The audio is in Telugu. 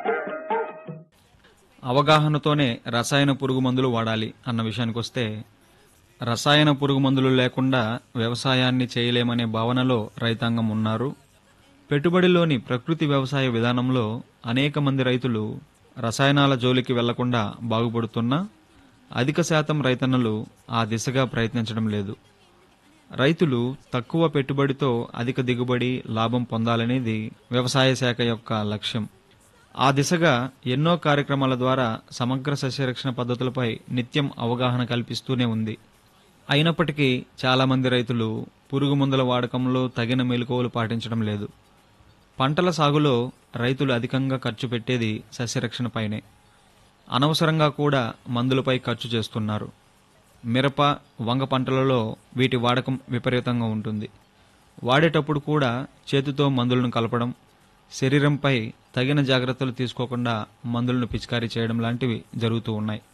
అవగాహనతోనే రసాయన పురుగు మందులు వాడాలి అన్న విషయానికి వస్తే రసాయన పురుగు మందులు లేకుండా వ్యవసాయాన్ని చేయలేమనే భావనలో రైతాంగం ఉన్నారు పెట్టుబడిలోని ప్రకృతి వ్యవసాయ విధానంలో అనేక మంది రైతులు రసాయనాల జోలికి వెళ్లకుండా బాగుపడుతున్నా అధిక శాతం రైతన్నలు ఆ దిశగా ప్రయత్నించడం లేదు రైతులు తక్కువ పెట్టుబడితో అధిక దిగుబడి లాభం పొందాలనేది వ్యవసాయ శాఖ యొక్క లక్ష్యం ఆ దిశగా ఎన్నో కార్యక్రమాల ద్వారా సమగ్ర సస్యరక్షణ పద్ధతులపై నిత్యం అవగాహన కల్పిస్తూనే ఉంది అయినప్పటికీ చాలామంది రైతులు పురుగు మందుల వాడకంలో తగిన మెలకువలు పాటించడం లేదు పంటల సాగులో రైతులు అధికంగా ఖర్చు పెట్టేది సస్యరక్షణపైనే అనవసరంగా కూడా మందులపై ఖర్చు చేస్తున్నారు మిరప వంగ పంటలలో వీటి వాడకం విపరీతంగా ఉంటుంది వాడేటప్పుడు కూడా చేతితో మందులను కలపడం శరీరంపై తగిన జాగ్రత్తలు తీసుకోకుండా మందులను పిచికారీ చేయడం లాంటివి జరుగుతూ ఉన్నాయి